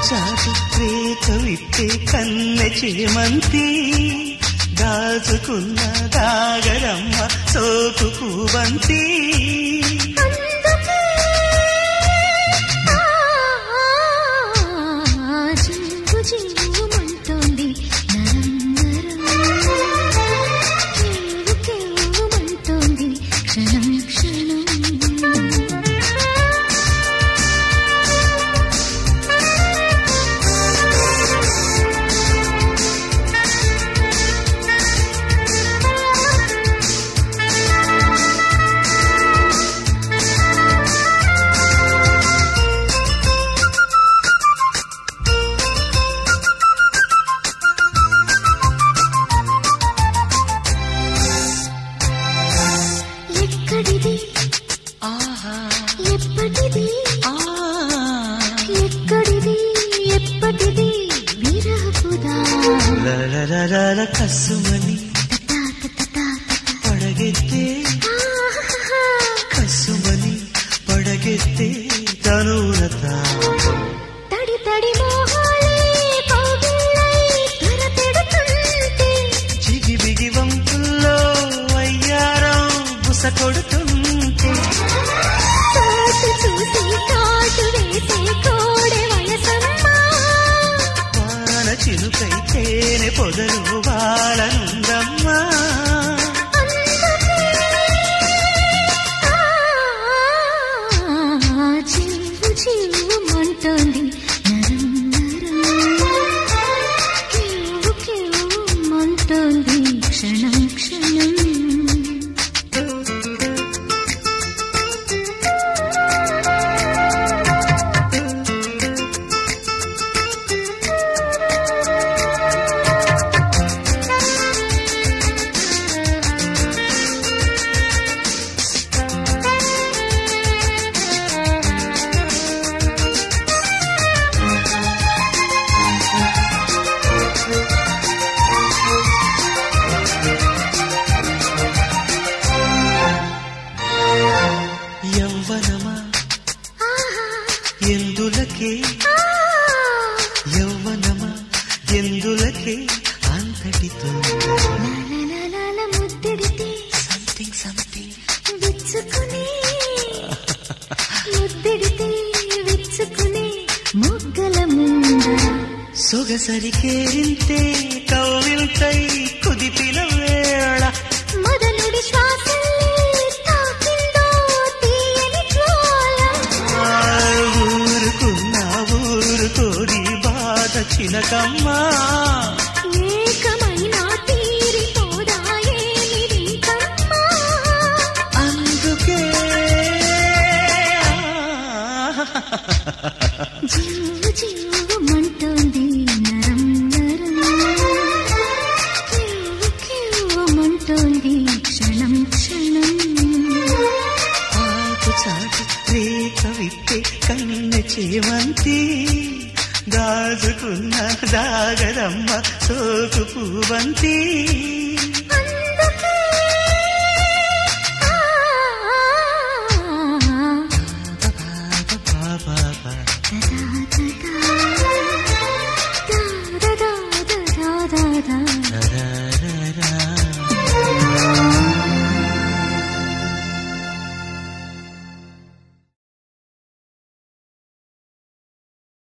చాటు రేఖ విప్పే కన్నె చేమంతి దాచుకున్న దాగరమ్మ సోకు పూవంతి అందుకే ఆ జీవు జీవుమంటోంది నరం నరం కేవు కేవుమంటోంది క్షణం క్షణం ఎక్కడిది ఆహా ఎప్పటిది ఆ ఎక్కడిది ఎప్పటిది విరహపుదా లలలలల కసుమని పడగెత్తే కసుమని పడగెత్తే తనువున తాపం తడి తడి మోహాలే కౌగిళ్ళై త్వరపెడుతుంటే జిగి బిగి వంపుల్లో అయ్యారం బుస కొడుతుంటే తోటు చూసి కాటు వేసే కోడె వయసమ్మా వాన చిలుకై తేనె పొదలు వాలనుందమ్మా ఆ జీవు జీవుమంటోంది నరం నరం కేవు కేవుమంటోంది క్షణం క్షణం యవ్వనమా ఎందులకే యవ్వనమా ఎందులకే అంతటితో లాలాలాల ముద్దిడితే సంథింగ్ సంథింగ్ విచ్చుకుని ముద్దిడితే విచ్చుకుని మొగ్గల ముందర సొగసరికేరింతే కౌవిల్తై కుదిపిన వేళ మొదలుడి శ్వాసల్ని తాకిందో తీయని జ్వాల ఆ ఊరుకున్న ఊరుకోరి బాధ చిలకమ్మా ఏకమైన తీరిపోదాయేమి వింకమ్మా అందుకే జీవు జీవుమంటోంది నరం నరం కేవు కేవుమంటోంది క్షణం క్షణం ఆకు చాటు రేఖ విప్పే కన్నె చేమంతి దాచుకున్న దాగరమ్మ సోకు పూవంతి